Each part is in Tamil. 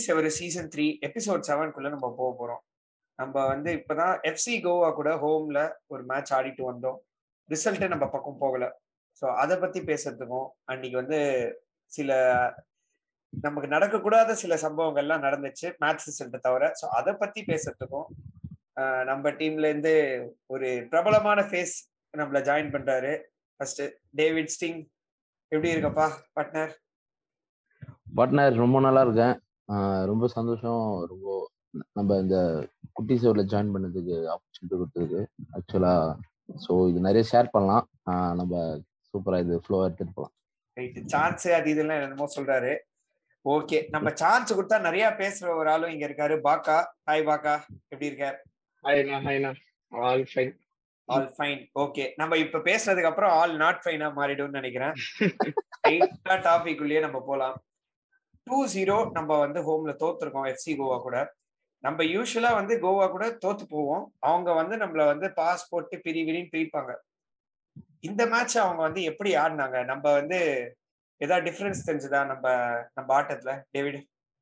செவரு சீசன் த்ரீ எபிசோட் செவன்குள்ள நம்ம போக போறோம் நம்ம வந்து இப்பதான் எஃப்சி கோவா கூட ஹோம்ல ஒரு மேட்ச் ஆடிட்டு வந்தோம் ரிசல்ட் நம்ம பக்கம் போகல ஸோ அதை பத்தி பேசுறதுக்கும் அன்னைக்கு வந்து சில நமக்கு நடக்கக்கூடாத சில சம்பவங்கள்லாம் நடந்துச்சு மேட்ச் ரிசல்ட்டை தவிர ஸோ அதை பத்தி பேசுறதுக்கும் ஆஹ் நம்ம டீம்ல இருந்து ஒரு பிரபலமான ஃபேஸ் நம்மள ஜாயின் பண்றாரு ஃபர்ஸ்ட் டேவிட் ஸ்டிங் எப்படி இருக்கப்பா பார்ட்னர் பார்ட்னர் ரொம்ப நல்லா இருக்கேன் ஆஹ் ரொம்ப சந்தோஷம் ரொம்ப நம்ம இந்த குட்டி சேவர்ல ஜாயின் பண்ணதுக்கு ஆப்பர்ச்சுனிட்டி கொடுத்ததுக்கு ஆக்சுவலா ஸோ இது நிறைய ஷேர் பண்ணலாம் ஆஹ் நம்ம சூப்பரா இது ஃப்ளோ எடுத்துட்டு போகலாம் ரைட் சான்ஸ் அது இதெல்லாம் என்னமோ சொல்றாரு ஓகே நம்ம சான்ஸ் கொடுத்தா நிறைய பேசுற ஒரு ஆளும் இங்க இருக்காரு பாக்கா ஹாய் பாக்கா எப்படி இருக்கார் ஹாய்ண்ணா ஹாய்ண்ணா all fine all fine okay நம்ம இப்ப பேசுனதுக்கு அப்புறம் ஆல் நாட் ஃபைனா மாறிடும்னு நினைக்கிறேன் ரைட்டா டாபிக் உள்ளேயே நம்ம போலாம் டூ ஜீரோ நம்ம வந்து ஹோம்ல தோத்துருக்கோம் எஃப்சி கோவா கூட நம்ம யூஸ்வலா வந்து கோவா கூட தோத்து போவோம் அவங்க வந்து நம்மள வந்து பாஸ் போட்டு பிரி பிரின்னு பிரிப்பாங்க இந்த மேட்ச் அவங்க வந்து எப்படி ஆடினாங்க நம்ம வந்து ஏதாவது டிஃபரன்ஸ் தெரிஞ்சுதா நம்ம நம்ம ஆட்டத்துல டேவிட்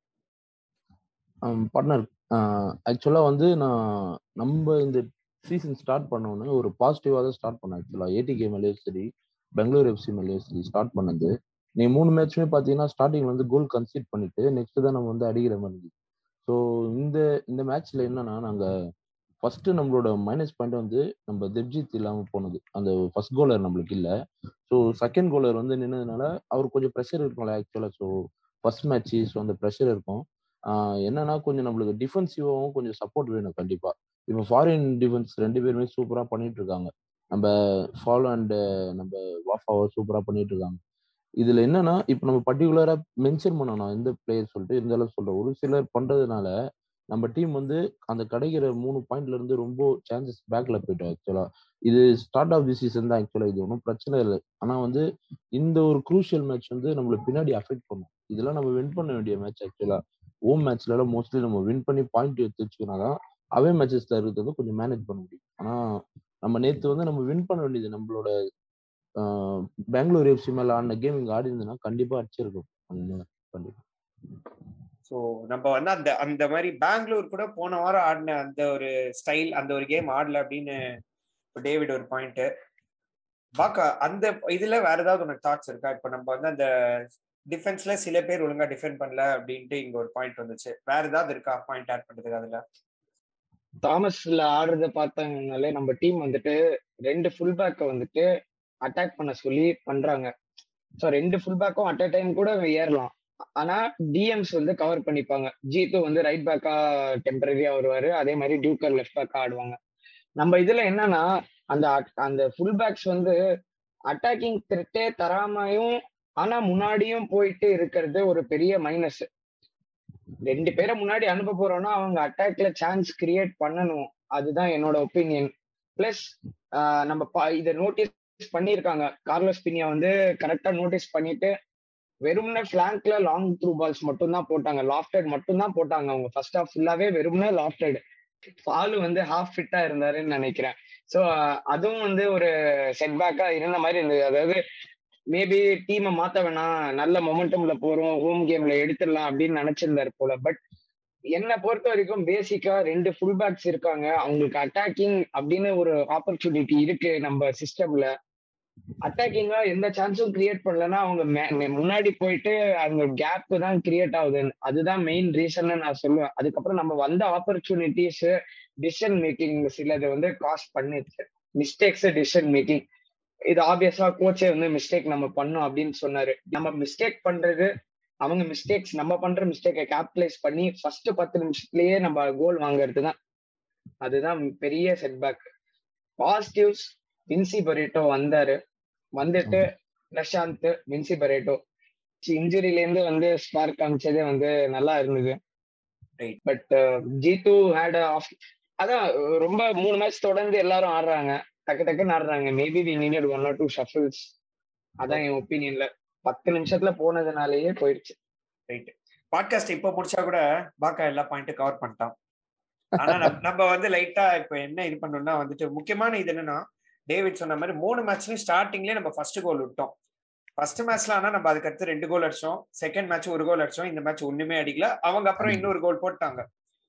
பார்ட்னர் ஆக்சுவலா வந்து நான் நம்ம இந்த சீசன் ஸ்டார்ட் பண்ணோன்னு ஒரு பாசிட்டிவாக தான் ஸ்டார்ட் பண்ணேன் ஆக்சுவலாக ஏடிகே மேலேயும் சரி பெங்களூர் எஃப்சி மேலேயும் சரி ஸ்டார்ட் பண்ணது நீ மூணு மேட்ச்மே பார்த்தீங்கன்னா ஸ்டார்டிங்ல வந்து கோல் கன்சீட் பண்ணிட்டு நெக்ஸ்ட் தான் நம்ம வந்து அடிக்கிற மாதிரி இருந்துச்சு ஸோ இந்த இந்த மேட்ச்ல என்னன்னா நாங்கள் ஃபர்ஸ்ட் நம்மளோட மைனஸ் பாயிண்ட் வந்து நம்ம தெப்ஜித் இல்லாமல் போனது அந்த ஃபர்ஸ்ட் கோலர் நம்மளுக்கு இல்லை ஸோ செகண்ட் கோலர் வந்து நின்னதுனால அவர் கொஞ்சம் ப்ரெஷர் இருக்கும்ல ஆக்சுவலாக ஸோ ஃபர்ஸ்ட் மேட்ச் ஸோ அந்த ப்ரெஷர் இருக்கும் என்னன்னா கொஞ்சம் நம்மளுக்கு டிஃபென்சிவாகவும் கொஞ்சம் சப்போர்ட் வேணும் கண்டிப்பாக இப்போ ஃபாரின் டிஃபென்ஸ் ரெண்டு பேருமே சூப்பராக பண்ணிட்டு இருக்காங்க நம்ம ஃபாலோ அண்ட் நம்ம வாஃபாவை சூப்பராக பண்ணிட்டு இருக்காங்க இதுல என்னன்னா இப்போ நம்ம பர்டிகுலரா மென்ஷன் பண்ணணும் எந்த பிளேயர் சொல்லிட்டு இந்த அளவு சொல்றோம் ஒரு சிலர் பண்றதுனால நம்ம டீம் வந்து அந்த கிடைக்கிற மூணு பாயிண்ட்ல இருந்து ரொம்ப சான்சஸ் பேக்ல போயிட்டோம் ஆக்சுவலா இது ஸ்டார்ட் ஆஃப் தி சீசன் தான் ஆக்சுவலா இது ஒன்றும் பிரச்சனை இல்லை ஆனா வந்து இந்த ஒரு குரூஷியல் மேட்ச் வந்து நம்மள பின்னாடி அஃபெக்ட் பண்ணும் இதெல்லாம் நம்ம வின் பண்ண வேண்டிய மேட்ச் ஆக்சுவலா ஹோம் மேட்ச்ல எல்லாம் மோஸ்ட்லி நம்ம வின் பண்ணி பாயிண்ட் எடுத்து வச்சுக்கனாதான் அவே மேட்சஸ்ல இருக்கிறது வந்து கொஞ்சம் மேனேஜ் பண்ண முடியும் ஆனா நம்ம நேத்து வந்து நம்ம வின் பண்ண வேண்டியது நம்மளோட பெங்களூர் எஃப்சி மேல ஆடின கேம் இங்க ஆடி இருந்ததுன்னா கண்டிப்பா அடிச்சிருக்கும் கண்டிப்பா ஸோ நம்ம வந்து அந்த அந்த மாதிரி பெங்களூர் கூட போன வாரம் ஆடின அந்த ஒரு ஸ்டைல் அந்த ஒரு கேம் ஆடல அப்படின்னு டேவிட் ஒரு பாயிண்ட் பாக்கா அந்த இதுல வேற ஏதாவது உனக்கு தாட்ஸ் இருக்கா இப்போ நம்ம வந்து அந்த டிஃபென்ஸ்ல சில பேர் ஒழுங்கா டிஃபெண்ட் பண்ணல அப்படின்ட்டு இங்க ஒரு பாயிண்ட் வந்துச்சு வேற ஏதாவது இருக்கா பாயிண்ட் ஆட் பண்றதுக்கு அதுல தாமஸ்ல ஆடுறத பார்த்தாங்கனாலே நம்ம டீம் வந்துட்டு ரெண்டு ஃபுல் பேக்கை வந்துட்டு அட்டாக் பண்ண சொல்லி பண்றாங்க ஸோ ரெண்டு ஃபுல் பேக்கும் அட் அ டைம் கூட ஏறலாம் ஆனா டிஎம்ஸ் வந்து கவர் பண்ணிப்பாங்க ஜீத்து வந்து ரைட் பேக்கா டெம்பரரியா வருவாரு அதே மாதிரி டியூக்கர் லெஃப்ட் பேக்கா ஆடுவாங்க நம்ம இதுல என்னன்னா அந்த அந்த ஃபுல் பேக்ஸ் வந்து அட்டாக்கிங் த்ரெட்டே தராமையும் ஆனா முன்னாடியும் போயிட்டு இருக்கிறது ஒரு பெரிய மைனஸ் ரெண்டு பேரை முன்னாடி அனுப்ப போறோம்னா அவங்க அட்டாக்ல சான்ஸ் கிரியேட் பண்ணணும் அதுதான் என்னோட ஒப்பீனியன் பிளஸ் நம்ம இதை நோட்டீஸ் பண்ணியிருக்காங்க கார்லோஸ் பினியா வந்து கரெக்டா நோட்டீஸ் பண்ணிட்டு வெறும்னே பிளாங்க்ல லாங் த்ரூ பால்ஸ் மட்டும் தான் போட்டாங்க லாஃப்டட் மட்டும் தான் போட்டாங்க அவங்க ஃபர்ஸ்ட் ஹாஃப் ஃபுல்லாவே வெறும்னே லாஃப்டட் ஃபாலு வந்து ஹாஃப் ஃபிட்டா இருந்தாருன்னு நினைக்கிறேன் ஸோ அதுவும் வந்து ஒரு செட்பேக்கா இருந்த மாதிரி இருந்தது அதாவது மேபி டீமை மாத்த வேணாம் நல்ல மொமெண்டம்ல போறோம் ஹோம் கேம்ல எடுத்துடலாம் அப்படின்னு நினைச்சிருந்தாரு போல பட் என்னை பொறுத்த வரைக்கும் பேசிக்கா ரெண்டு ஃபுல் பேக்ஸ் இருக்காங்க அவங்களுக்கு அட்டாக்கிங் அப்படின்னு ஒரு ஆப்பர்ச்சுனிட்டி இருக்கு நம்ம சிஸ்டம்ல அட்டாக்கிங்கா எந்த சான்ஸும் கிரியேட் பண்ணலன்னா அவங்க முன்னாடி போயிட்டு அவங்க கேப் தான் கிரியேட் ஆகுது அதுதான் மெயின் ரீசன் நான் சொல்லுவேன் அதுக்கப்புறம் நம்ம வந்த ஆப்பர்ச்சுனிட்டிஸ் டிசிஷன் மேக்கிங் சிலது வந்து காஸ்ட் பண்ணிச்சு மிஸ்டேக்ஸ் டிசிஷன் மேக்கிங் இது ஆப்வியஸா கோச்சே வந்து மிஸ்டேக் நம்ம பண்ணோம் அப்படின்னு சொன்னாரு நம்ம மிஸ்டேக் பண்றது அவங்க மிஸ்டேக்ஸ் நம்ம பண்ற மிஸ்டேக்கை கேபிட்டலைஸ் பண்ணி ஃபர்ஸ்ட் பத்து நிமிஷத்துலயே நம்ம கோல் வாங்குறது தான் அதுதான் பெரிய செட்பேக் பாசிட்டிவ்ஸ் வின்சி பரேட்டோ வந்தாரு வந்துட்டு பிரசாந்த் வின்சி பரேட்டோ இன்ஜுரியில இருந்து வந்து ஸ்பார்க் காமிச்சதே வந்து நல்லா இருந்தது பட் ஜீத்து ஹேட் ஆஃப் அதான் ரொம்ப மூணு மேட்ச் தொடர்ந்து எல்லாரும் ஆடுறாங்க டக்கு டக்குன்னு ஆடுறாங்க maybe we needed one or two shuffles அதான் என் ஒப்பீனியன்ல பத்து நிமிஷத்துல போனதுனாலயே போயிடுச்சு ரைட் பாட்காஸ்ட் இப்ப முடிச்சா கூட பாக்கா எல்லா பாயிண்ட்டும் கவர் பண்ணிட்டான் ஆனா நம்ம வந்து லைட்டா இப்ப என்ன இது பண்ணோம்னா வந்துட்டு முக்கியமான இது என்னன்னா டேவிட் சொன்ன மாதிரி மூணு மேட்ச்லயும் ஸ்டார்டிங்லயே நம்ம ஃபர்ஸ்ட் கோல் விட்டோம் ஃபர்ஸ்ட் மேட்ச்ல ஆனா நம்ம அதுக்கு அடுத்து ரெண்டு கோல் அடிச்சோம் செகண்ட் மேட்ச் ஒரு கோல் அடிச்சோம் இந்த மேட்ச் ஒண்ணுமே அடிக்கல அவங்க அப்புறம் இன்னொரு கோல் போட்டாங்க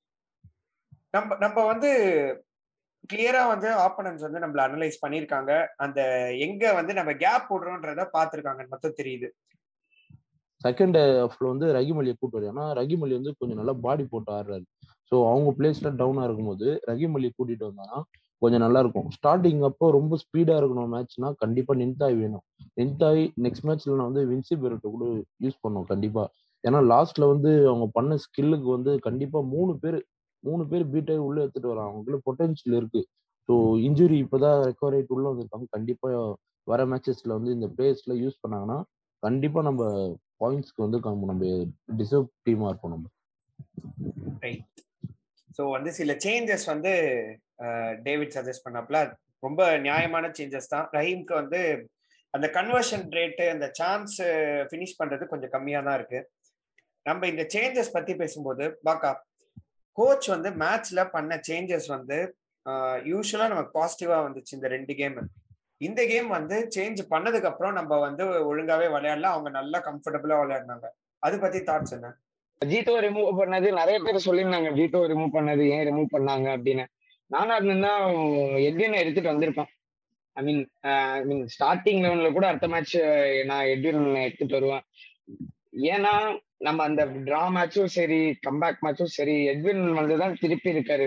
நம்ம நம்ம வந்து கிளியரா வந்து ஆப்பனன்ஸ் வந்து நம்மள அனலைஸ் பண்ணிருக்காங்க அந்த எங்க வந்து நம்ம கேப் போடுறோன்றத பாத்துருக்காங்கன்னு மட்டும் தெரியுது செகண்ட் ஹாஃப்ல வந்து ரகிமலியை கூட்டு ஏன்னா ரகிமலி வந்து கொஞ்சம் நல்லா பாடி போட்டு ஆடுறாரு ஸோ அவங்க பிளேஸ்ல டவுனா இருக்கும்போது ரகிமலியை கூட்டிட்டு வந்தாங்கன்னா கொஞ்சம் நல்லா இருக்கும் ஸ்டார்டிங் அப்போ ரொம்ப ஸ்பீடா இருக்கணும் மேட்ச்னா கண்டிப்பா நின்தாய் வேணும் நின்தாய் நெக்ஸ்ட் மேட்ச்ல நான் வந்து வின்சி பெருட்டை கூட யூஸ் பண்ணுவோம் கண்டிப்பா ஏன்னா லாஸ்ட்ல வந்து அவங்க பண்ண ஸ்கில்லுக்கு வந்து கண்டிப்பா மூணு பேர் மூணு பேர் பீட் ஆகி உள்ள எடுத்துட்டு வராங்க அவங்களுக்குள்ள பொட்டன்ஷியல் இருக்கு ஸோ இன்ஜுரி இப்போதான் ரெக்கவர் ஆயிட்டு உள்ள வந்திருக்காங்க கண்டிப்பா வர மேட்சஸ்ல வந்து இந்த பிளேயர்ஸ்ல யூஸ் பண்ணாங்கன்னா கண்டிப்பா நம்ம பாயிண்ட்ஸ்க்கு வந்து நம்ம டிசர்வ் டீமா இருப்போம் நம்ம ரைட் ஸோ வந்து சில சேஞ்சஸ் வந்து டேவிட் சஜஸ்ட் பண்ணப்பல ரொம்ப நியாயமான சேஞ்சஸ் தான் ரஹீம்க்கு வந்து அந்த கன்வர்ஷன் ரேட்டு அந்த சான்ஸ் ஃபினிஷ் பண்றது கொஞ்சம் கம்மியாக தான் இருக்கு நம்ம இந்த சேஞ்சஸ் பத்தி பேசும்போது பாக்கா கோச் வந்து மேட்ச்ல பண்ண சேஞ்சஸ் வந்து யூஸ்வலா நமக்கு பாசிட்டிவா வந்துச்சு இந்த ரெண்டு கேம் இந்த கேம் வந்து சேஞ்ச் பண்ணதுக்கு அப்புறம் நம்ம வந்து ஒழுங்காவே விளையாடல அவங்க நல்லா கம்ஃபர்டபுளா விளையாடினாங்க அது பத்தி தாட்ஸ் என்ன ஜீட்டோ ரிமூவ் பண்ணது நிறைய பேர் சொல்லியிருந்தாங்க ஜீட்டோ ரிமூவ் பண்ணது ஏன் ரிமூவ் பண்ணாங்க அப்படின்னு நானா இருந்தா எட்வின் எடுத்துட்டு வந்திருப்பேன் ஐ மீன் ஐ மீன் ஸ்டார்டிங் லெவன்ல கூட அடுத்த மேட்ச் நான் எட்வின் எடுத்துட்டு வருவேன் ஏன்னா நம்ம அந்த டிரா மேட்சும் சரி கம்பேக் மேட்சும் சரி எட்வின் வந்துதான் திருப்பி இருக்காரு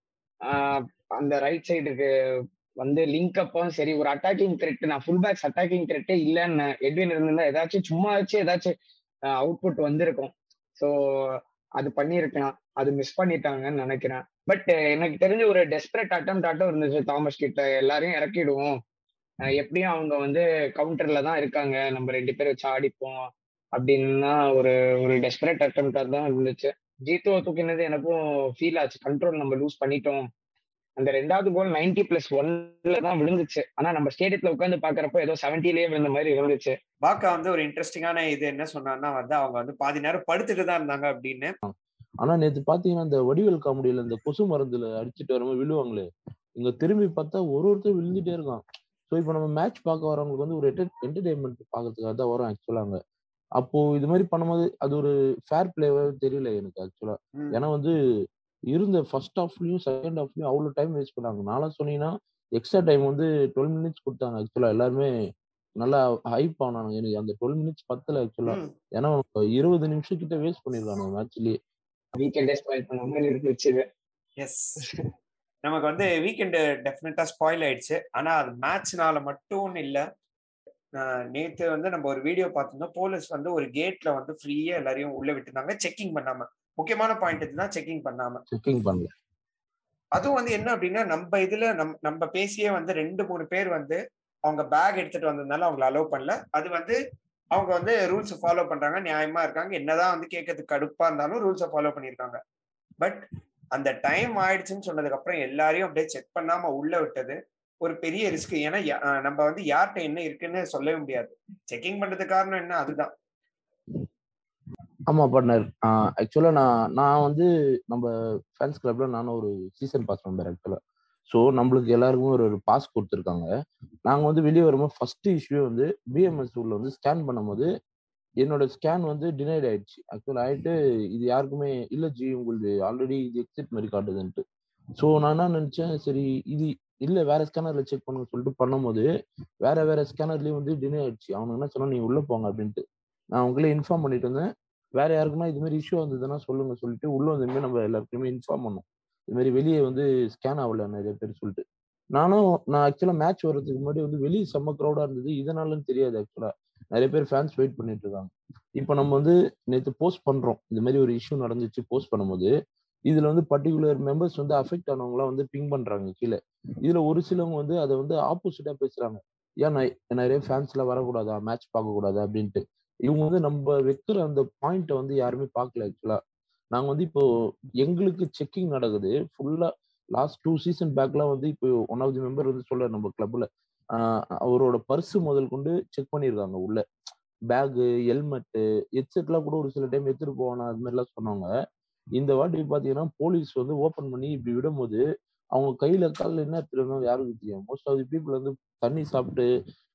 அந்த ரைட் சைடுக்கு வந்து லிங்க் அப்பும் சரி ஒரு அட்டாக்கிங் த்ரெட் நான் ஃபுல் பேக்ஸ் அட்டாக்கிங் த்ரெட்டே இல்லைன்னு எட்வின் இருந்திருந்தா ஏதாச்சும் சும்மா வச்சு ஏதாச்சும் அவுட்புட் வந்திருக்கும் ஸோ அது பண்ணியிருக்கலாம் அது மிஸ் பண்ணிட்டாங்கன்னு நினைக்கிறேன் பட் எனக்கு தெரிஞ்ச ஒரு டெஸ்பரேட் அட்டம் ஆட்டம் இருந்துச்சு தாமஸ் கிட்ட எல்லாரையும் இறக்கிடுவோம் எப்படியும் அவங்க வந்து கவுண்டர்ல தான் இருக்காங்க நம்ம ரெண்டு பேரும் வச்சு ஆடிப்போம் அப்படின்னா ஒரு ஒரு டெஸ்பரேட் அட்டம் தான் இருந்துச்சு ஜீத்தோ தூக்கினது எனக்கும் ஃபீல் ஆச்சு கண்ட்ரோல் நம்ம லூஸ் பண்ணிட்டோம் அந்த ரெண்டாவது கோல் நைன்டி பிளஸ் ஒன்ல தான் விழுந்துச்சு ஆனா நம்ம ஸ்டேடியத்துல உட்காந்து பாக்குறப்போ ஏதோ செவன்டிலேயே விழுந்த மாதிரி இருந்துச்சு பாக்கா வந்து ஒரு இன்ட்ரெஸ்டிங்கான இது என்ன சொன்னான்னா வந்து அவங்க வந்து பாதி நேரம் படுத்துட்டு தான் இருந்தாங்க அப்படின்னு ஆனா நேத்து பாத்தீங்கன்னா இந்த வடிவேல் காமெடியில இந்த கொசு மருந்துல அடிச்சுட்டு வரும்போது விழுவாங்களே இங்க திரும்பி பார்த்தா ஒரு ஒருத்தர் விழுந்துட்டே இருக்கான் ஸோ இப்போ நம்ம மேட்ச் பார்க்க வரவங்களுக்கு வந்து ஒரு என்டர்டைன்மெண்ட் பாக்கிறதுக்காக தான் வரும் ஆக்சுவலாங்க அப்போ இது மாதிரி பண்ணும்போது அது ஒரு ஃபேர் பிளேவே தெரியல எனக்கு ஆக்சுவலா ஏன்னா வந்து இருந்த ஃபர்ஸ்ட் ஹாஃப்லயும் செகண்ட் ஹாஃப்லயும் அவ்வளோ டைம் வேஸ்ட் பண்ணாங்க நாளா சொன்னீங்கன்னா எக்ஸ்ட்ரா டைம் வந்து டுவெல் மினிட்ஸ் கொடுத்தாங்க ஆக்சுவலா எல்லாருமே நல்லா ஹைப் ஆனாங்க எனக்கு அந்த டுவெல் மினிட்ஸ் பத்தல ஆக்சுவலா ஏன்னா இருபது நிமிஷம் கிட்ட வேஸ்ட் பண்ணிருக்காங்க மேட்ச்லயே வீக்கெண்டே ஸ்பாயில் பண்ண மாதிரி இருந்துச்சு எஸ் நமக்கு வந்து வீக்கெண்டு டெஃபினட்டா ஸ்பாயில் ஆயிடுச்சு ஆனா அது மேட்ச்னால மட்டும் இல்ல நேத்து வந்து நம்ம ஒரு வீடியோ பார்த்திருந்தோம் போலீஸ் வந்து ஒரு கேட்ல வந்து ஃப்ரீயா எல்லாரையும் உள்ள விட்டுருந்தாங்க செக்கிங் பண்ணாம முக்கியமான பாயிண்ட் இதுதான் செக்கிங் பண்ணாம செக்கிங் பண்ணல அதுவும் வந்து என்ன அப்படின்னா நம்ம இதுல நம் நம்ம பேசியே வந்து ரெண்டு மூணு பேர் வந்து அவங்க பேக் எடுத்துட்டு வந்ததுனால அவங்களை அலோவ் பண்ணல அது வந்து அவங்க வந்து ரூல்ஸ் ஃபாலோ பண்றாங்க நியாயமா இருக்காங்க என்னதான் வந்து கேட்கறதுக்கு கடுப்பா இருந்தாலும் ரூல்ஸை ஃபாலோ பண்ணியிருக்காங்க பட் அந்த டைம் ஆயிடுச்சுன்னு சொன்னதுக்கு அப்புறம் எல்லாரையும் அப்படியே செக் பண்ணாம உள்ள விட்டது ஒரு பெரிய ரிஸ்க் ஏன்னா நம்ம வந்து யார்கிட்ட என்ன இருக்குன்னு சொல்லவே முடியாது செக்கிங் பண்றது காரணம் என்ன அதுதான் ஆமா பார்ட்னர் ஆக்சுவலா நான் நான் வந்து நம்ம ஃபேன்ஸ் கிளப்ல நானும் ஒரு சீசன் பாஸ் மெம்பர் ஆக்சுவலா ஸோ நம்மளுக்கு எல்லாருக்குமே ஒரு ஒரு பாஸ் கொடுத்துருக்காங்க நாங்கள் வந்து வெளியே வரும்போது ஃபர்ஸ்ட் இஷ்யூ வந்து பிஎம்எஸ் உள்ள வந்து ஸ்கேன் பண்ணும்போது என்னோட ஸ்கேன் வந்து டினைட் ஆயிடுச்சு ஆக்சுவல் ஆயிட்டு இது யாருக்குமே இல்லை ஜி உங்களுக்கு ஆல்ரெடி இது எக்ஸிட் மாதிரி காட்டுதுன்ட்டு ஸோ நான் என்ன நினைச்சேன் சரி இது இல்லை வேற ஸ்கேனர்ல செக் பண்ணுங்க சொல்லிட்டு பண்ணும்போது வேற வேற ஸ்கேனர்லயும் வந்து டினை ஆயிடுச்சு அவனுக்கு என்ன சொன்னா நீ உள்ள போங்க அப்படின்ட்டு நான் உங்களே இன்ஃபார்ம் பண்ணிட்டு இருந்தேன் வேற யாருக்குன்னா இது மாதிரி இஷ்யூ வந்ததுன்னா சொல்லுங்க சொல்லிட்டு உள்ள வந்து நம்ம எல்லாருக்குமே இன்ஃபார்ம் பண்ணோம் இது மாதிரி வெளியே வந்து ஸ்கேன் ஆகல நிறைய பேர் சொல்லிட்டு நானும் நான் ஆக்சுவலா மேட்ச் வர்றதுக்கு முன்னாடி வந்து வெளியே செம்ம க்ரௌடா இருந்தது இதனாலன்னு தெரியாது ஆக்சுவலா நிறைய பேர் ஃபேன்ஸ் வெயிட் பண்ணிட்டு இருக்காங்க இப்போ நம்ம வந்து நேற்று போஸ்ட் பண்றோம் இந்த மாதிரி ஒரு இஷ்யூ நடந்துச்சு போஸ்ட் பண்ணும்போது இதுல வந்து பர்டிகுலர் மெம்பர்ஸ் வந்து அஃபெக்ட் ஆனவங்களாம் வந்து பிங் பண்றாங்க கீழே இதுல ஒரு சிலவங்க வந்து அதை வந்து ஆப்போசிட்டா பேசுறாங்க ஏன் நிறைய ஃபேன்ஸ்ல வரக்கூடாதா மேட்ச் பார்க்க கூடாதா அப்படின்ட்டு இவங்க வந்து நம்ம வைக்கிற அந்த பாயிண்ட்டை வந்து யாருமே பார்க்கல ஆக்சுவலா நாங்க வந்து இப்போ எங்களுக்கு செக்கிங் நடக்குது ஃபுல்லா லாஸ்ட் டூ சீசன் பேக்லாம் வந்து இப்போ ஒன் ஆஃப் தி மெம்பர் வந்து சொல்ல நம்ம கிளப்ல அவரோட பர்ஸ் முதல் கொண்டு செக் பண்ணியிருக்காங்க உள்ள பேகு ஹெல்மெட்டு ஹெட்செட்லாம் கூட ஒரு சில டைம் எடுத்துட்டு போவானா அது மாதிரிலாம் சொன்னாங்க இந்த வாட்டி பாத்தீங்கன்னா போலீஸ் வந்து ஓபன் பண்ணி இப்படி விடும்போது அவங்க கையில காலில் என்ன எடுத்துருந்தாங்க யாருக்கு தெரியும் மோஸ்ட் ஆஃப் தி பீப்புள் வந்து தண்ணி சாப்பிட்டு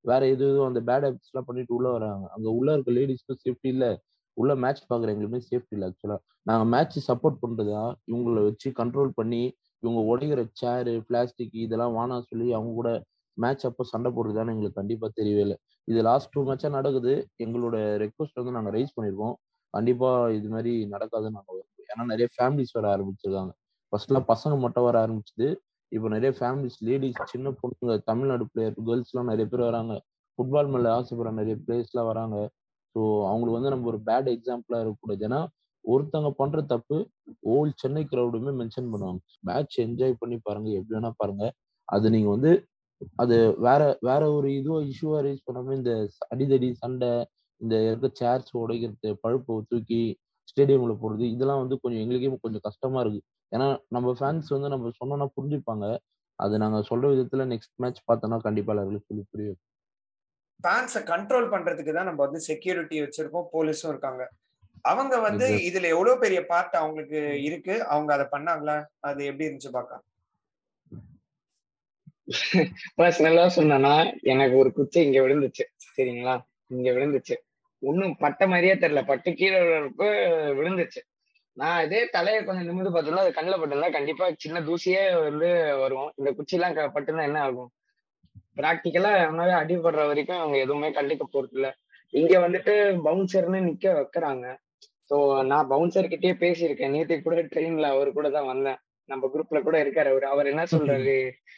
வேற எது எதுவும் அந்த பேட் ஹேபிட்ஸ் எல்லாம் பண்ணிட்டு உள்ள வராங்க அங்க உள்ள இருக்க லேடிஸ்க்கும் சேஃப்டி இல்ல உள்ள மேட்ச் பாக்குற எங்களுமே சேஃப்டி இல்லை ஆக்சுவலா நாங்க மேட்ச் சப்போர்ட் பண்றதா இவங்களை வச்சு கண்ட்ரோல் பண்ணி இவங்க உடைக்கிற சேரு பிளாஸ்டிக் இதெல்லாம் வானா சொல்லி அவங்க கூட மேட்ச் அப்போ சண்டை போடுறதான்னு எங்களுக்கு கண்டிப்பா தெரியவே இல்லை இது லாஸ்ட் டூ மேட்சா நடக்குது எங்களோட ரெக்வஸ்ட் வந்து நாங்க ரைஸ் பண்ணிருக்கோம் கண்டிப்பா இது மாதிரி நடக்காதுன்னு நாங்க விரும்புறோம். ஏன்னா நிறைய ஃபேமிலிஸ் வர ஆரம்பிச்சிருக்காங்க ஃபர்ஸ்ட்லாம் பசங்க மட்டும் வர ஆரம்பிச்சது இப்போ நிறைய ஃபேமிலிஸ் லேடிஸ் சின்ன பொண்ணுங்க தமிழ்நாடு பிளேயர் கேர்ள்ஸ் எல்லாம் நிறைய பேர் வராங்க ஃபுட்பால் மேல ஆசைப்படுற நிறைய பிளேயர்ஸ் எல்லாம் வராங்க ஸோ அவங்களுக்கு வந்து நம்ம ஒரு பேட் எக்ஸாம்பிளா இருக்கக்கூடாது ஏன்னா ஒருத்தவங்க பண்ற தப்பு ஓல் சென்னை கிரௌடுமே மென்ஷன் பண்ணுவாங்க மேட்ச் என்ஜாய் பண்ணி பாருங்க எப்படி வேணா பாருங்க அது நீங்க வந்து அது வேற வேற ஒரு இதுவோ இஷ்யூவா ரைஸ் பண்ணாம இந்த அடிதடி சண்டை இந்த இருக்க சேர்ஸ் உடைக்கிறது பழுப்பை தூக்கி ஸ்டேடியம்ல போடுறது இதெல்லாம் வந்து கொஞ்சம் எங்களுக்கே கொஞ்சம் கஷ்டமா இருக்கு ஏன்னா நம்ம ஃபேன்ஸ் வந்து நம்ம சொன்னோம்னா புரிஞ்சுப்பாங்க அது நாங்க சொல்ற விதத்துல நெக்ஸ்ட் மேட்ச் பார்த்தோம்னா கண்டிப்பா எல்லாருக்கும் சொல்லி புரியும் ஃபேன்ஸை கண்ட்ரோல் பண்றதுக்கு தான் நம்ம வந்து செக்யூரிட்டி வச்சிருக்கோம் போலீஸும் இருக்காங்க அவங்க வந்து Exactly. இதுல எவ்வளவு பெரிய பார்ட் அவங்களுக்கு இருக்கு அவங்க அதை பண்ணாங்களா அது எப்படி இருந்துச்சு பாக்க பர்சனலா சொன்னா எனக்கு ஒரு குச்சி இங்க விழுந்துச்சு சரிங்களா இங்க விழுந்துச்சு ஒண்ணும் பட்ட மாதிரியே தெரியல பட்டு கீழே விழுறப்ப விழுந்துச்சு நான் இதே தலையை கொஞ்சம் நிமிர்ந்து பார்த்தோம்னா அது கண்ணில் பட்டிருந்தா கண்டிப்பா சின்ன தூசியே வந்து வரும் இந்த குச்சிலாம் க- பட்டுனா என்ன ஆகும் பிராக்டிக்கலா எவனாவே அடிபடுற வரைக்கும் அவங்க எதுவுமே கண்டுக்க போறது இல்ல இங்க வந்துட்டு பவுன்சர்னு நிக்க வைக்கிறாங்க ஸோ நான் பவுன்சர் கிட்டயே பேசியிருக்கேன் நேற்று கூட ட்ரெயின்ல அவர் கூட தான் வந்தேன் நம்ம குரூப்ல கூட இருக்காரு அவர் அவர் என்ன சொல்றாரு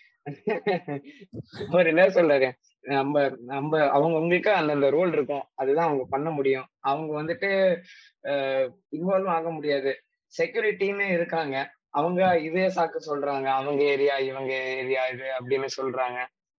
அவர் என்ன சொல்றாரு நம்ம நம்ம அவங்க அவங்களுக்கு அந்தந்த ரோல் இருக்கும் அதுதான் அவங்க பண்ண முடியும் அவங்க வந்துட்டு இன்வால்வ் ஆக முடியாது செக்யூரிட்டின்னு இருக்காங்க அவங்க இதே சாக்கு சொல்றாங்க அவங்க ஏரியா இவங்க ஏரியா இது அப்படின்னு சொல்றாங்க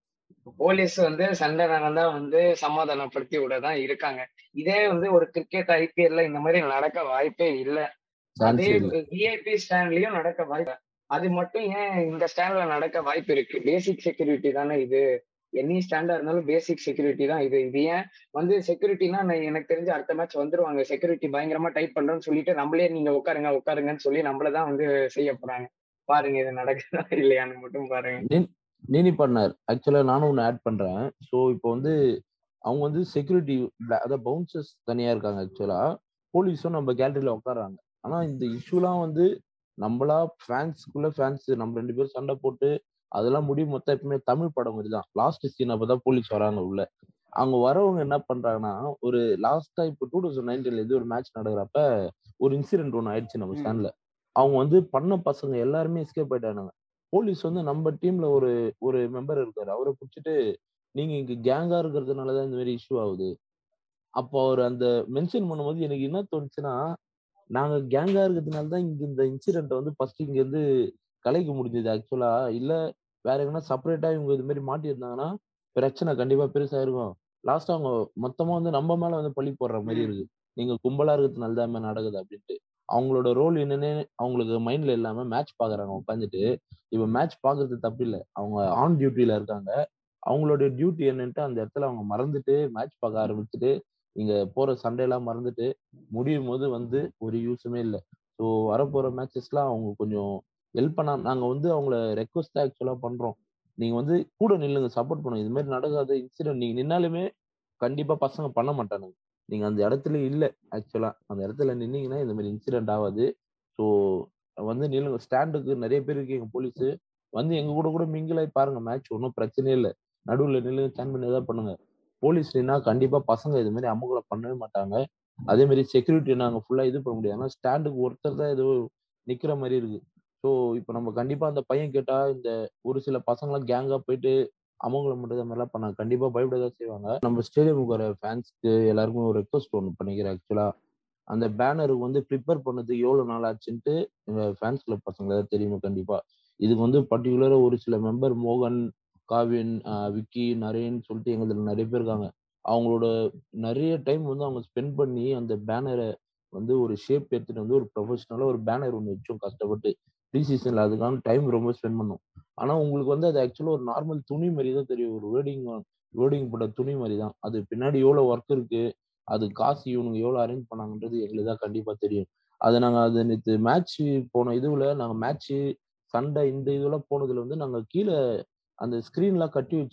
போலீஸ் வந்து சண்டை நடந்தா வந்து சமாதானப்படுத்தி விட தான் இருக்காங்க இதே வந்து ஒரு கிரிக்கெட் ஐபிஎல்ல இந்த மாதிரி நடக்க வாய்ப்பே இல்லை அதே சான்ஸ் இல்லை விஐபி ஸ்டாண்ட்லயும் நடக்க வாய்ப்பு அது மட்டும் ஏன் இந்த ஸ்டாண்ட்ல நடக்க வாய்ப்பு இருக்கு பேசிக் செக்யூரிட்டி தானே இது எனி ஸ்டாண்டா இருந்தாலும் பேசிக் செக்யூரிட்டி தான் இது இது ஏன் வந்து செக்யூரிட்டினா எனக்கு தெரிஞ்சு அடுத்த மேட்ச் வந்துருவாங்க செக்யூரிட்டி பயங்கரமா டைட் பண்றோம்னு சொல்லிட்டு நம்மளே நீங்க உட்காருங்க உட்காருங்கன்னு சொல்லி நம்மளதான் வந்து செய்ய போறாங்க பாருங்க இது நடக்குதா இல்லையான்னு மட்டும் பாருங்க நீனி பண்ணார் ஆக்சுவலா நானும் ஒன்று ஆட் பண்றேன் ஸோ இப்போ வந்து அவங்க வந்து செக்யூரிட்டி அதாவது பவுன்சர்ஸ் தனியா இருக்காங்க ஆக்சுவலா போலீஸும் நம்ம கேலரியில உட்காராங்க ஆனா இந்த இஷ்யூலாம் வந்து நம்மளா ஃபேன்ஸ்க்குள்ள ஃபேன்ஸ் நம்ம ரெண்டு பேரும் சண்டை போட்டு அதெல்லாம் முடியும் மொத்தம் எப்பவுமே தமிழ் படம் மாதிரி தான் லாஸ்ட் சீன் அப்பதான் போலீஸ் வராங்க உள்ள அவங்க வரவங்க என்ன பண்றாங்கன்னா ஒரு லாஸ்டா இப்போ டூ தௌசண்ட் நைன்டீன்ல இது ஒரு மேட்ச் நடக்கிறப்ப ஒரு இன்சிடென்ட் ஒன்று ஆயிடுச்சு நம்ம ம். ஸ்டாண்ட்ல அவங்க வந்து பண்ண பசங்க எல்லாருமே எஸ்கேப் ஆயிட்டானுங்க போலீஸ் வந்து நம்ம டீம்ல ஒரு ஒரு மெம்பர் இருக்காரு அவரை பிடிச்சிட்டு நீங்க இங்க கேங்கா இருக்கிறதுனாலதான் இந்த மாதிரி இஷ்யூ ஆகுது அப்போ அவர் அந்த மென்ஷன் பண்ணும்போது எனக்கு என்ன தோணுச்சுன்னா நாங்க கேங்கா இருக்கிறதுனால தான் இங்க இந்த இன்சிடென்ட் வந்து ஃபர்ஸ்ட் இங்க இருந்து கலைக்க முடிஞ்சது ஆக்சுவலா இல்ல வேற எங்கன்னா செப்பரேட்டா இவங்க இது மாதிரி மாட்டியிருந்தாங்கன்னா பிரச்சனை கண்டிப்பா பெருசா இருக்கும் லாஸ்ட் அவங்க மொத்தமா வந்து நம்ம மேல வந்து பழி போடுற மாதிரி ம். இருக்கு நீங்க கும்பலா இருக்கிறதுனால தான் இந்த மாதிரி நடக்குது அப்படின்ட்டு அவங்களோட ரோல் என்னன்னு அவங்களுக்கு மைண்ட்ல இல்லாம மேட்ச் பாக்குறாங்க உட்காந்துட்டு இப்ப மேட்ச் பாக்குறது தப்பு இல்ல அவங்க ஆன் டியூட்டில இருக்காங்க அவங்களோட டியூட்டி என்னன்ட்டு அந்த இடத்துல அவங்க மறந்துட்டு மேட்ச் பார்க்க ஆரம்பிச்சுட்டு இங்க போற சண்டையெல்லாம் மறந்துட்டு முடியும் போது வந்து ஒரு யூஸுமே இல்லை ஸோ வரப்போற மேட்சஸ்லாம் அவங்க கொஞ்சம் ஹெல்ப் பண்ணா நாங்க வந்து அவங்கள ரெக்வஸ்ட் ஆக்சுவலா பண்றோம் நீங்க வந்து கூட நில்லுங்க சப்போர்ட் பண்ணுங்க இது மாதிரி நடக்காத இன்சிடென்ட் நீங்க நின்னாலுமே கண்டிப்பா பசங்க பண்ண மாட்டானுங்க நீங்க அந்த இடத்துல இல்ல ஆக்சுவலா அந்த இடத்துல நின்னீங்கன்னா இந்த மாதிரி இன்சிடென்ட் ஆகாது ஸோ வந்து நில்லுங்க ஸ்டாண்டுக்கு நிறைய பேர் இருக்கீங்க போலீஸ் வந்து எங்க கூட கூட மிங்கிலாய் பாருங்க மேட்ச் ஒன்றும் பிரச்சனையே இல்லை நடுவில் நில்லுங்க சேன் பண்ணி ஏதாவது பண்ணுங்க போலீஸ் நின்னா கண்டிப்பா பசங்க இது மாதிரி அமுகலை பண்ணவே மாட்டாங்க அதே மாதிரி செக்யூரிட்டி நாங்க ஃபுல்லா இது பண்ண முடியாது ஆனா ஸ்டாண்டுக்கு ஒருத்தர் தான் ஏதோ நிக்கிற மாதிரி இருக்கு ஸோ இப்போ நம்ம கண்டிப்பா அந்த பையன் கேட்டா இந்த ஒரு சில பசங்களாம் கேங்கா போயிட்டு அமௌங்களை மட்டும் இந்த மாதிரிலாம் பண்ணாங்க கண்டிப்பா பயப்பட தான் செய்வாங்க நம்ம ஸ்டேடியமுக்கு வர ஃபேன்ஸ்க்கு எல்லாருக்கும் ஒரு ரெக்வஸ்ட் ஒன்று பண்ணிக்கிறேன் ஆக்சுவலா அந்த பேனருக்கு வந்து ப்ரிப்பேர் பண்ணது எவ்வளவு நாள் ஆச்சுன்ட்டு எங்க ஃபேன்ஸ் கிளப் பசங்க ஏதாவது தெரியுமா கண்டிப்பா இதுக்கு வந்து பர்டிகுலரா ஒரு சில மெம்பர் மோகன் காவின் ஆஹ் விக்கி நரேன் சொல்லிட்டு எங்களுக்கு நிறைய பேர் இருக்காங்க அவங்களோட நிறைய டைம் வந்து அவங்க ஸ்பெண்ட் பண்ணி அந்த பேனரை வந்து ஒரு ஷேப் எடுத்துட்டு வந்து ஒரு ப்ரொஃபஷனலா ஒரு பேனர் ஒன்று வச்சோம் கஷ்டப்பட்டு ப்ரீ சீசன்ல அதுக்கான டைம் ரொம்ப ஸ்பெண்ட் பண்ணோம் ஆனா உங்களுக்கு வந்து அது ஆக்சுவலா ஒரு நார்மல் துணி மாதிரி தான் தெரியும் ஒரு வேர்டிங் வேர்டிங் போட்ட துணி மாதிரி தான் அது பின்னாடி எவ்வளவு ஒர்க் இருக்கு அது காசு இவனுங்க எவ்வளவு அரேஞ்ச் பண்ணாங்கன்றது எங்களுக்கு தான் கண்டிப்பா தெரியும் அது நாங்க அது நேற்று மேட்ச் போன இதுல நாங்க மேட்ச் சண்டை இந்த இதெல்லாம் போனதுல வந்து நாங்க கீழே அந்த ஸ்கிரீன்லாம் கட்டி வச்சிருக்கோம்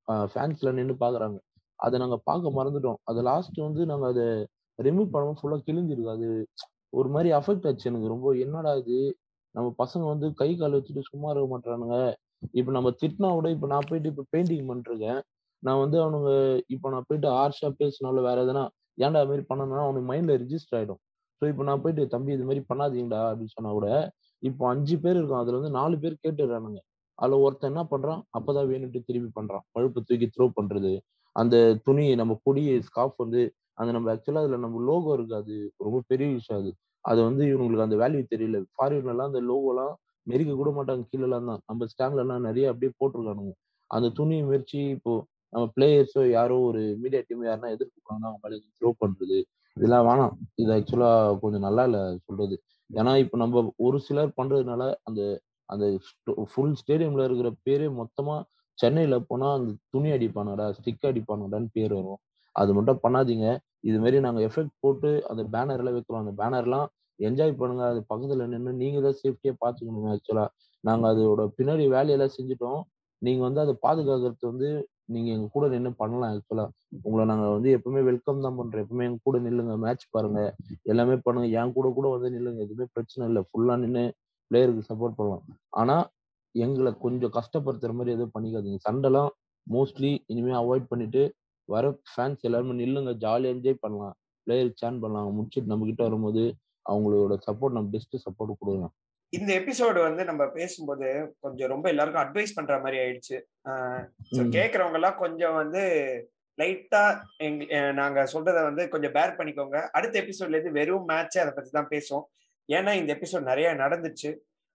ஃபேன்ஸ்ல நின்று பாக்குறாங்க அதை நாங்க பார்க்க மறந்துட்டோம் அது லாஸ்ட் வந்து நாங்க அதை ரிமூவ் பண்ணாம ஃபுல்லா கிழிஞ்சிருக்கு அது ஒரு மாதிரி அஃபெக்ட் ஆச்சு எனக்கு ரொம்ப என்னடா இது நம்ம பசங்க வந்து கை கால் வச்சுட்டு சும்மா இருக்க மாட்டானுங்க இப்ப நம்ம திட்டினா கூட இப்ப நான் போயிட்டு இப்ப பெயிண்டிங் பண்ணிருக்கேன் நான் வந்து அவனுங்க இப்ப நான் போயிட்டு ஹார்ஷா பேசினாலும் வேற எதனா ஏன்டா அது மாதிரி பண்ணனா அவனுக்கு மைண்ட்ல ரிஜிஸ்டர் ஆயிடும் ஸோ இப்போ நான் போயிட்டு தம்பி இது மாதிரி பண்ணாதீங்கடா அப்படின்னு சொன்னா கூட இப்போ அஞ்சு பேர் இருக்கும் அதுல வந்து நாலு பேர் கேட்டுடுறானுங்க அதுல ஒருத்தன் என்ன பண்றான் அப்பதான் வேணும்ட்டு திருப்பி பண்றான் பழுப்பு தூக்கி த்ரோ பண்றது அந்த துணி நம்ம கொடி ஸ்காஃப் வந்து அந்த நம்ம ஆக்சுவலா அதுல நம்ம லோகோ இருக்கு அது ரொம்ப பெரிய விஷயம் அது அது வந்து இவங்களுக்கு அந்த வேல்யூ தெரியல ஃபாரின்ல எல்லாம் அந்த லோகோலாம் மெரிக்க கூட மாட்டாங்க கீழே எல்லாம் தான் நம்ம ஸ்டாண்ட்ல எல்லாம் நிறைய அப்படியே போட்டிருக்கானுங்க அந்த துணியை மெரிச்சு இப்போ நம்ம பிளேயர்ஸோ யாரோ ஒரு மீடியா டீம் யாருன்னா எதிர்ப்பு அவங்க மேலே த்ரோ பண்றது இதெல்லாம் வேணாம் இது ஆக்சுவலா கொஞ்சம் நல்லா இல்ல சொல்றது ஏன்னா இப்ப நம்ம ஒரு சிலர் பண்றதுனால அந்த அந்த ஃபுல் ஸ்டேடியம்ல இருக்கிற பேரே மொத்தமா சென்னையில போனா அந்த துணி அடிப்பானுடா ஸ்டிக் அடிப்பானுடான்னு பேர் வரும் அது மட்டும் பண்ணாதீங்க இது மாதிரி நாங்க எஃபெக்ட் போட்டு அந்த பேனர் எல்லாம் வைக்கிறோம் அந்த பேனர்லாம் என்ஜாய் பண்ணுங்க அது பக்கத்துல நின்று நீங்க தான் சேஃப்டியா பாத்துக்கணும் ஆக்சுவலா நாங்க அதோட பின்னாடி வேலையெல்லாம் செஞ்சுட்டோம் நீங்க வந்து அதை பாதுகாக்கிறது வந்து நீங்க எங்க கூட நின்று பண்ணலாம் ஆக்சுவலா உங்களை நாங்க வந்து எப்பவுமே வெல்கம் தான் பண்றோம் எப்பவுமே எங்க கூட நில்லுங்க மேட்ச் பாருங்க எல்லாமே பண்ணுங்க என் கூட கூட வந்து நில்லுங்க எதுவுமே பிரச்சனை இல்லை ஃபுல்லா நின்று பிளேயருக்கு சப்போர்ட் பண்ணலாம் ஆனா எங்களை கொஞ்சம் கஷ்டப்படுத்துற மாதிரி எதுவும் பண்ணிக்காதீங்க சண்டைலாம் மோஸ்ட்லி இனிமே அவாய்ட் பண்ணிட்டு வர ஃபேன்ஸ் எல்லாருமே நில்லுங்க ஜாலியாக என்ஜாய் பண்ணலாம் பிளேயருக்கு சேன் பண்ணலாம் அவங்க முடிச்சுட்டு நம்ம கிட்ட வரும்போது அவங்களோட சப்போர்ட் நம்ம பெஸ்ட் சப்போர்ட் கொடுக்கலாம் இந்த எபிசோடு வந்து நம்ம பேசும்போது கொஞ்சம் ரொம்ப எல்லாருக்கும் அட்வைஸ் பண்ற மாதிரி ஆயிடுச்சு கேக்குறவங்க எல்லாம் கொஞ்சம் வந்து லைட்டா எங் நாங்க சொல்றத வந்து கொஞ்சம் பேர் பண்ணிக்கோங்க அடுத்த எபிசோட்ல இருந்து வெறும் மேட்ச் அதை பத்தி தான் பேசுவோம் ஏன்னா இந்த எபிசோட் நிறைய நடந்துச்சு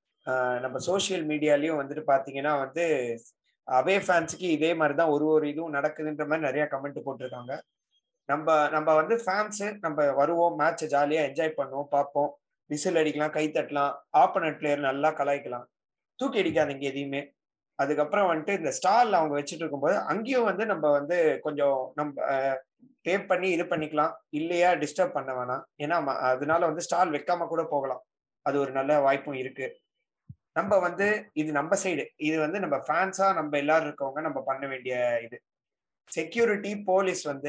நம்ம சோசியல் மீடியாலயும் வந்துட்டு பாத்தீங்கன்னா வந்து அவே ஃபேன்ஸுக்கு இதே மாதிரி தான் ஒரு ஒரு இதுவும் நடக்குதுன்ற மாதிரி நிறைய கமெண்ட் போட்டிருக்காங்க நம்ம நம்ம வந்து ஃபேன்ஸு நம்ம வருவோம் மேட்சை ஜாலியாக என்ஜாய் பண்ணுவோம் பார்ப்போம் விசில் அடிக்கலாம் கை தட்டலாம் ஆப்பனட் பிளேயர் நல்லா கலாய்க்கலாம் தூக்கி அடிக்காதீங்க எதையுமே அதுக்கப்புறம் வந்துட்டு இந்த ஸ்டால் அவங்க வச்சுட்டு இருக்கும்போது அங்கேயும் வந்து நம்ம வந்து கொஞ்சம் நம்ம பே பண்ணி இது பண்ணிக்கலாம் இல்லையா டிஸ்டர்ப் பண்ண வேணாம் ஏன்னா அதனால வந்து ஸ்டால் வைக்காம கூட போகலாம் அது ஒரு நல்ல வாய்ப்பும் இருக்கு நம்ம வந்து இது நம்ம சைடு இது வந்து நம்ம ஃபேன்ஸா நம்ம எல்லாரும் இருக்கவங்க நம்ம பண்ண வேண்டிய இது செக்யூரிட்டி போலீஸ் வந்து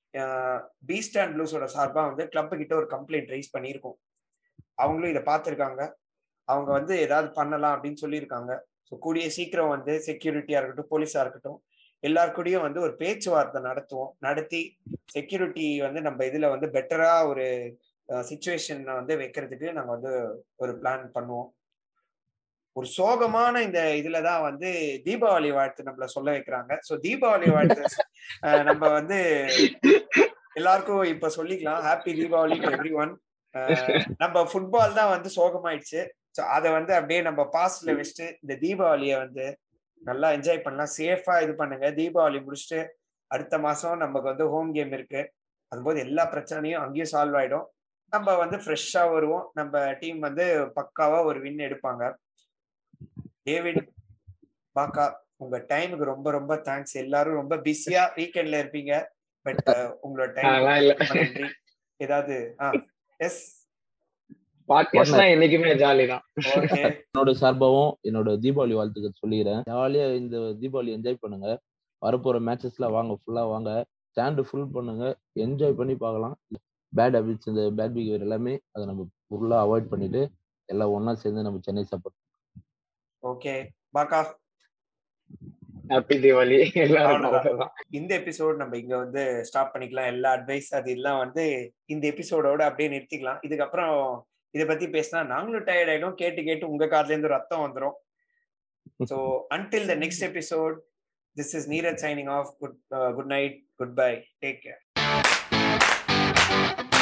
பீஸ்ட் அண்ட் ப்ளூஸோட சார்பா வந்து கிளப்பு கிட்ட ஒரு கம்ப்ளைண்ட் ரைஸ் பண்ணியிருக்கோம் அவங்களும் இதை பார்த்துருக்காங்க அவங்க வந்து ஏதாவது பண்ணலாம் அப்படின்னு சொல்லியிருக்காங்க ஸோ கூடிய சீக்கிரம் வந்து செக்யூரிட்டியா இருக்கட்டும் போலீஸா இருக்கட்டும் எல்லாருக்கூடயும் வந்து ஒரு பேச்சுவார்த்தை நடத்துவோம் நடத்தி செக்யூரிட்டி வந்து நம்ம இதுல வந்து பெட்டரா ஒரு சுச்சுவேஷன் வந்து வைக்கிறதுக்கு நாங்க வந்து ஒரு பிளான் பண்ணுவோம் ஒரு சோகமான இந்த இதுலதான் வந்து தீபாவளி வாழ்த்து நம்மள சொல்ல வைக்கிறாங்க சோ தீபாவளி வாழ்த்து நம்ம வந்து எல்லாருக்கும் இப்ப சொல்லிக்கலாம் happy Deepavali to everyone நம்ம ஃபுட்பால் தான் வந்து சோகமாயிடுச்சு ஸோ அதை வந்து அப்படியே நம்ம பாஸ்ட்ல வச்சுட்டு இந்த தீபாவளியை வந்து நல்லா என்ஜாய் பண்ணலாம் சேஃபா இது பண்ணுங்க தீபாவளி முடிச்சுட்டு அடுத்த மாசம் நமக்கு வந்து ஹோம் கேம் இருக்கு அதுபோது எல்லா பிரச்சனையும் அங்கேயும் சால்வ் ஆயிடும் நம்ம வந்து ஃப்ரெஷ்ஷா வருவோம் நம்ம டீம் வந்து பக்காவா ஒரு வின் எடுப்பாங்க டேவிட் பாக்கா உங்க டைமுக்கு ரொம்ப ரொம்ப தேங்க்ஸ் எல்லாரும் ரொம்ப பிஸியா வீக்கெண்ட்ல இருப்பீங்க பட் உங்களோட டைம் நன்றி ஏதாவது எஸ் பாட்காஸ்ட்னா என்னைக்குமே ஜாலி தான் என்னோட சார்பாவும் என்னோட தீபாவளி வாழ்த்துக்கள் சொல்லிக்கிறேன் ஜாலியா இந்த தீபாவளி என்ஜாய் பண்ணுங்க வரப்போற மேட்சஸ்ல வாங்க ஃபுல்லா வாங்க ஸ்டாண்டு ஃபுல் பண்ணுங்க என்ஜாய் பண்ணி பார்க்கலாம் பேட் ஹேபிட்ஸ் இந்த பேட் பிஹேவியர் எல்லாமே அதை நம்ம ஃபுல்லா அவாய்ட் பண்ணிட்டு எல்லாம் ஒன்னா சேர்ந்து நம்ம சென்னை சப்போர்ட் ஓகே பாக்கா ஹாப்பி தீபாவளி எல்லாரும் இந்த எபிசோட் நம்ம இங்க வந்து ஸ்டாப் பண்ணிக்கலாம் எல்லா அட்வைஸ் அது எல்லாம் வந்து இந்த எபிசோடோட அப்படியே நிறுத்திக்கலாம் இதுக்கப்புறம் இதை பத்தி பேசினா நாங்களும் டயர்ட் ஆயிடும் கேட்டு கேட்டு உங்க காதுல இருந்து ரத்தம் வந்துடும் so until the next episode this is Neeraj signing off good good night good bye take care